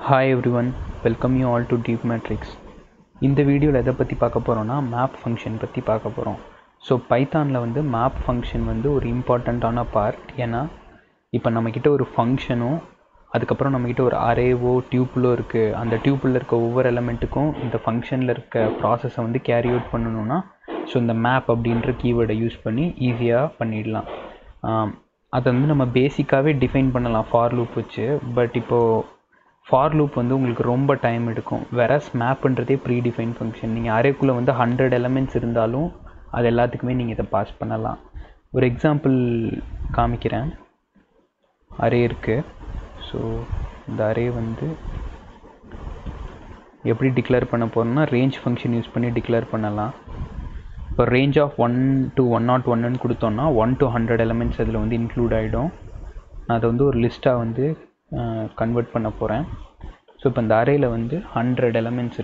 hi everyone welcome you all to deep matrix இந்த வீடியோவில் எதை பற்றி பார்க்க போகிறோன்னா மேப் ஃபங்க்ஷன் பற்றி பார்க்க போகிறோம் ஸோ பைத்தானில் வந்து மேப் ஃபங்க்ஷன் வந்து ஒரு இம்பார்ட்டண்ட்டான பார்ட் ஏன்னா இப்போ நம்மக்கிட்ட ஒரு ஃபங்க்ஷனும் அதுக்கப்புறம் நம்மக்கிட்ட ஒரு அரேவோ டியூப்பிளோ இருக்குது அந்த டியூப்பில் இருக்க ஒவ்வொரு எலமெண்ட்டுக்கும் இந்த ஃபங்க்ஷனில் இருக்க ப்ராசஸை வந்து கேரி அவுட் பண்ணணும்னா ஸோ இந்த மேப் அப்படின்ற கீவேர்டை யூஸ் பண்ணி ஈஸியாக பண்ணிடலாம் ஆம், அதை வந்து நம்ம பேசிக்காகவே டிஃபைன் பண்ணலாம் ஃபார் லூப் வச்சு பட் இப்போது ஃபார் லூப் வந்து உங்களுக்கு ரொம்ப டைம் எடுக்கும் வெரஸ் மேப்ன்றதே ப்ரீ டிஃபைன் ஃபங்க்ஷன் நீங்கள் அரேக்குள்ளே வந்து ஹண்ட்ரட் எலமெண்ட்ஸ் இருந்தாலும் அது எல்லாத்துக்குமே நீங்கள் இதை பாஸ் பண்ணலாம் ஒரு எக்ஸாம்பிள் காமிக்கிறேன் அரே இருக்குது ஸோ இந்த அரே வந்து எப்படி டிக்ளேர் பண்ண போகிறோம்னா ரேஞ்ச் ஃபங்க்ஷன் யூஸ் பண்ணி டிக்ளேர் பண்ணலாம் இப்போ range of one to one nought ஒன்னு கொடுத்தோன்னா ஒன் டு ஹண்ட்ரட் எலமெண்ட்ஸ் அதில் வந்து இன்க்ளூட் ஆகிடும் நான் அதை வந்து ஒரு லிஸ்ட்டாக வந்து கன்வெர்ட் பண்ண போகிறேன் ஸோ இப்போ இந்த அரேயில் வந்து ஹண்ட்ரட் எலமெண்ட்ஸ்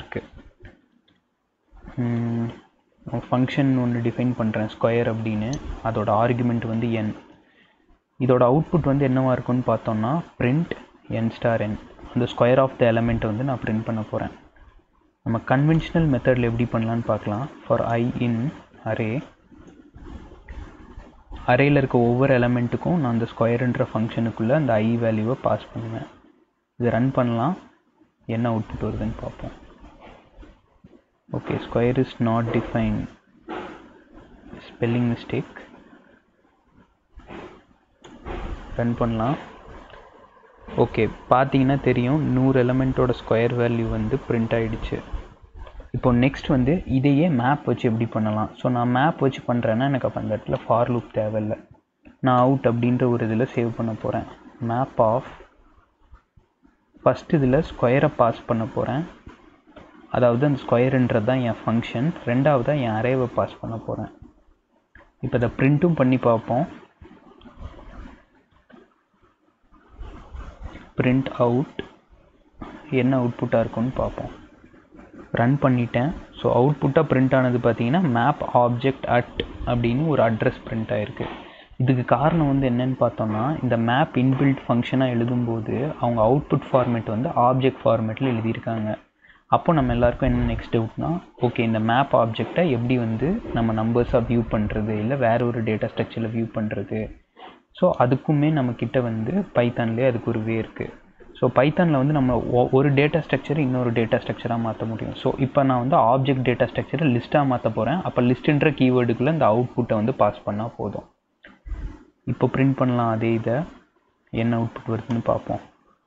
இருக்குது ஃபங்க்ஷன் ஒன்று டிஃபைன் பண்ணுறேன் ஸ்கொயர் அப்படின்னு அதோட ஆர்குமெண்ட் வந்து என் இதோட அவுட்புட் வந்து என்னவா இருக்கும்னு பார்த்தோம்னா print n ஸ்டார் n அந்த ஸ்கொயர் ஆஃப் த எலமெண்ட்டை வந்து நான் print பண்ண போகிறேன் நம்ம கன்வென்ஷனல் மெத்தடில் எப்படி பண்ணலான்னு பார்க்கலாம் ஃபார் ஐ இன் அரே அரேயில் இருக்க ஒவ்வொரு எலமெண்ட்டுக்கும் நான் அந்த ஸ்கொயர்ன்ற ஃபங்க்ஷனுக்குள்ளே அந்த ஐ வேல்யூவை பாஸ் பண்ணுவேன் இதை ரன் பண்ணலாம் என்ன அவுட்புட் வருதுன்னு பார்ப்போம் okay square is not define spelling mistake run பண்ணலாம் ஓகே பார்த்தீங்கன்னா தெரியும் நூறு எலமெண்ட்டோட ஸ்கொயர் வேல்யூ வந்து பிரிண்ட் ஆயிடுச்சு இப்போ நெக்ஸ்ட் வந்து இதையே மேப் வச்சு எப்படி பண்ணலாம் ஸோ நான் மேப் வச்சு பண்ணுறேன்னா எனக்கு அப்போ அந்த இடத்துல ஃபார் லூப் தேவையில்லை நான் அவுட் அப்படின்ற ஒரு இதில் சேவ் பண்ண போகிறேன் மேப் ஆஃப் ஃபஸ்ட் இதில் ஸ்கொயரை பாஸ் பண்ண போகிறேன் அதாவது அந்த ஸ்கொயருன்றது தான் என் ஃபங்க்ஷன் ரெண்டாவதாக என் அரேவை பாஸ் பண்ண போகிறேன் இப்போ இதை பிரிண்ட்டும் பண்ணி பார்ப்போம் print அவுட் என்ன அவுட்புட்டாக இருக்கும்னு பார்ப்போம் ரன் பண்ணிட்டேன் ஸோ அவுட்புட்டாக பிரிண்ட் ஆனது பார்த்தீங்கன்னா மேப் ஆப்ஜெக்ட் அட் அப்படின்னு ஒரு அட்ரஸ் பிரிண்ட் ஆயிருக்கு இதுக்கு காரணம் வந்து என்னன்னு பார்த்தோம்னா இந்த மேப் இன்பில்ட் ஃபங்க்ஷனாக எழுதும்போது அவங்க அவுட்புட் ஃபார்மேட் வந்து ஆப்ஜெக்ட் ஃபார்மேட்டில் எழுதியிருக்காங்க அப்போ நம்ம எல்லாருக்கும் என்ன நெக்ஸ்ட் டவுட்னா ஓகே இந்த மேப் ஆப்ஜெக்டை எப்படி வந்து நம்ம நம்பர்ஸாக வியூ பண்ணுறது இல்லை வேற ஒரு டேட்டா ஸ்ட்ரக்சரில் வியூ பண்ணுறது ஸோ அதுக்குமே நம்மக்கிட்ட வந்து பைத்தான்லேயே அதுக்கு ஒரு வே இருக்குது ஸோ பைத்தானில் வந்து நம்ம ஒ- ஒரு டேட்டா ஸ்ட்ரக்சர் இன்னொரு டேட்டா ஸ்ட்ரக்சராக மாற்ற முடியும் ஸோ இப்போ நான் வந்து ஆப்ஜெக்ட் டேட்டா ஸ்ட்ரக்சரை லிஸ்ட்டாக மாற்ற போகிறேன் அப்போ லிஸ்ட்டுன்ற கீவேர்டுக்குள்ளே இந்த அவுட்புட்டை வந்து பாஸ் பண்ணால் போதும் இப்போ பிரிண்ட் பண்ணலாம் அதே இதை என்ன அவுட்புட் வருதுன்னு பார்ப்போம்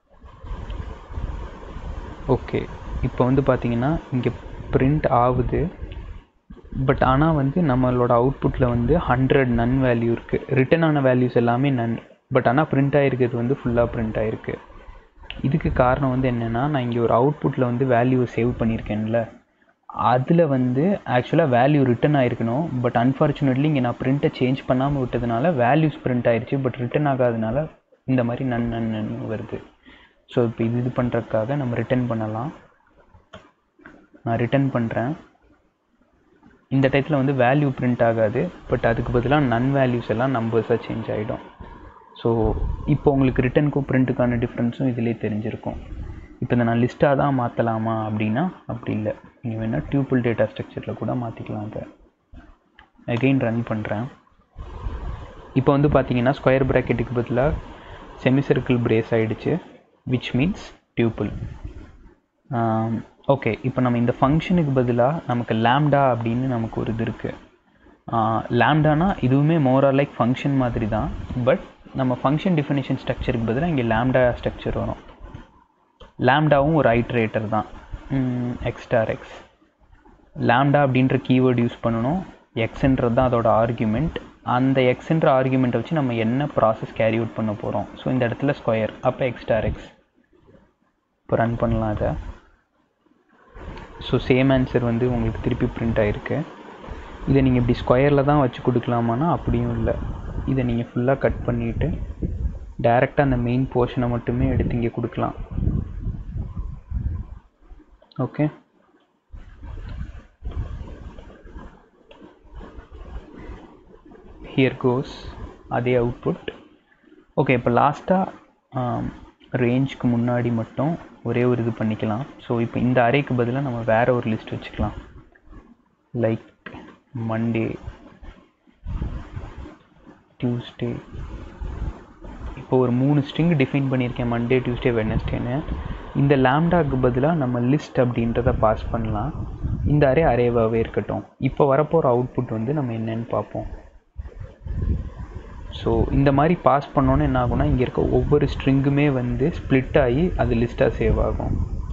ஓகே இப்போ வந்து பார்த்தீங்கன்னா இங்கே பிரிண்ட் ஆகுது பட் ஆனால் வந்து நம்மளோட அவுட்புட்டில் வந்து ஹண்ட்ரட் நன் வேல்யூ இருக்குது ரிட்டன் ஆன வேல்யூஸ் எல்லாமே நன் பட் ஆனால் பிரிண்ட் ஆகிருக்கிறது வந்து ஃபுல்லாக பிரிண்ட் ஆகிருக்கு இதுக்கு காரணம் வந்து என்னென்னா நான் இங்கே ஒரு அவுட்புட்டில் வந்து வேல்யூவை சேவ் பண்ணியிருக்கேன்ல அதில் வந்து ஆக்சுவலாக வேல்யூ ரிட்டன் ஆயிருக்கணும் பட் அன்ஃபார்ச்சுனேட்லி இங்கே நான் பிரிண்ட்டை சேஞ்ச் பண்ணாமல் விட்டதுனால வேல்யூஸ் பிரிண்ட் ஆயிருச்சு பட் ரிட்டன் ஆகாதனால இந்த மாதிரி நன் நன் நன் வருது ஸோ இப்போ இது இது பண்ணுறதுக்காக நம்ம ரிட்டர்ன் பண்ணலாம் நான் ரிட்டர்ன் பண்ணுறேன் இந்த டயத்தில் வந்து வேல்யூ பிரிண்ட் ஆகாது பட் அதுக்கு பதிலாக நன் வேல்யூஸ் எல்லாம் நம்பர்ஸாக சேஞ்ச் ஆகிடும் ஸோ இப்போ உங்களுக்கு ரிட்டனுக்கும் பிரிண்ட்டுக்கான டிஃப்ரென்ஸும் இதிலே தெரிஞ்சிருக்கும் இப்போ இதை நான் லிஸ்ட்டாக தான் மாற்றலாமா அப்படின்னா அப்படி இல்லை நீங்கள் வேணால் டியூபிள் டேட்டா ஸ்ட்ரக்சரில் கூட மாற்றிக்கலாம் அதை அகெயின் ரன் பண்ணுறேன் இப்போ வந்து பார்த்தீங்கன்னா ஸ்கொயர் ப்ராக்கெட்டுக்கு பதிலாக செமி சர்க்கிள் பிரேஸ் ஆயிடுச்சு விச் மீன்ஸ் டியூபிள் ஓகே இப்போ நம்ம இந்த ஃபங்க்ஷனுக்கு பதிலாக நமக்கு லேம்டா அப்படின்னு நமக்கு ஒரு இது இருக்குது லேம்டானா இதுவுமே மோர் லைக் ஃபங்க்ஷன் மாதிரி தான் பட் நம்ம ஃபங்க்ஷன் டிஃபினிஷன் ஸ்ட்ரக்சருக்கு பதிலாக இங்கே லேம்டா ஸ்ட்ரக்சர் வரும் லேம்டாவும் ஒரு ஐட்ரேட்டர் தான் எக்ஸ்டார் எக்ஸ் லேம்டா அப்படின்ற கீவேர்டு யூஸ் பண்ணணும் எக்ஸ்ன்றது தான் அதோட ஆர்குமெண்ட் அந்த எக்ஸ்ன்ற ஆர்குமெண்ட்டை வச்சு நம்ம என்ன ப்ராசஸ் கேரி அவுட் பண்ண போகிறோம் ஸோ இந்த இடத்துல ஸ்கொயர் அப்போ எக்ஸ்டார் எக்ஸ் இப்போ ரன் பண்ணலாம் அதை ஸோ சேம் ஆன்சர் வந்து உங்களுக்கு திருப்பி பிரிண்ட் ஆகிருக்கு இதை நீங்கள் இப்படி ஸ்கொயரில் தான் வச்சு கொடுக்கலாமான்னா அப்படியும் இல்லை இதை நீங்கள் ஃபுல்லாக கட் பண்ணிவிட்டு டைரெக்டாக அந்த மெயின் போர்ஷனை மட்டுமே எடுத்து இங்கே கொடுக்கலாம் ஓகே ஹியர் கோஸ் அதே அவுட்புட் ஓகே இப்போ லாஸ்ட்டாக ரேஞ்சுக்கு முன்னாடி மட்டும் ஒரே ஒரு இது பண்ணிக்கலாம் ஸோ இப்போ இந்த அரேக்கு பதிலாக நம்ம வேற ஒரு லிஸ்ட் வச்சுக்கலாம் லைக் மண்டே டியூஸ்டே இப்போ ஒரு மூணு ஸ்ட்ரிங் டிஃபைன் பண்ணியிருக்கேன் மண்டே டியூஸ்டே வெனஸ்டேன்னு இந்த லேம்டாக்கு பதிலாக நம்ம லிஸ்ட் அப்படின்றத பாஸ் பண்ணலாம் இந்த அரே அரேவாகவே இருக்கட்டும் இப்போ வரப்போகிற அவுட்புட் வந்து நம்ம என்னன்னு பார்ப்போம் ஸோ இந்த மாதிரி பாஸ் பண்ணோன்னே என்ன ஆகும்னா இங்கே இருக்க ஒவ்வொரு ஸ்ட்ரிங்குமே வந்து ஸ்ப்ளிட் ஆகி அது லிஸ்ட்டாக சேவ் ஆகும்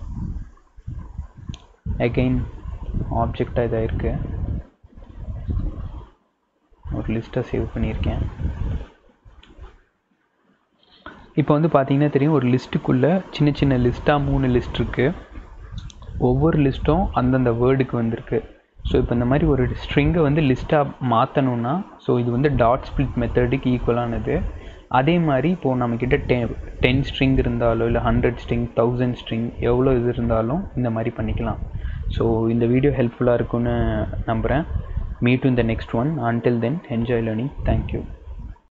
அகெயின் ஆப்ஜெக்டாக இதாக இருக்கு ஒரு லிஸ்ட்டாக சேவ் பண்ணியிருக்கேன் இப்போ வந்து பார்த்தீங்கன்னா தெரியும் ஒரு லிஸ்ட்டுக்குள்ளே சின்ன சின்ன லிஸ்ட்டாக மூணு லிஸ்ட் இருக்குது ஒவ்வொரு லிஸ்ட்டும் அந்தந்த வேர்டுக்கு வந்திருக்கு ஸோ இப்போ இந்த மாதிரி ஒரு ஸ்ட்ரிங்கை வந்து லிஸ்ட்டாக மாற்றணுன்னா ஸோ இது வந்து டாட் ஸ்பிளிட் மெத்தடுக்கு ஈக்குவலானது அதே மாதிரி இப்போது நம்மக்கிட்ட டெ டென் ஸ்ட்ரிங் இருந்தாலோ இல்லை ஹண்ட்ரட் ஸ்ட்ரிங் தௌசண்ட் ஸ்ட்ரிங் எவ்வளோ இது இருந்தாலும் இந்த மாதிரி பண்ணிக்கலாம் ஸோ இந்த வீடியோ ஹெல்ப்ஃபுல்லாக இருக்கும்னு நம்புகிறேன் மீட் டு இந்த next one until then enjoy learning thank you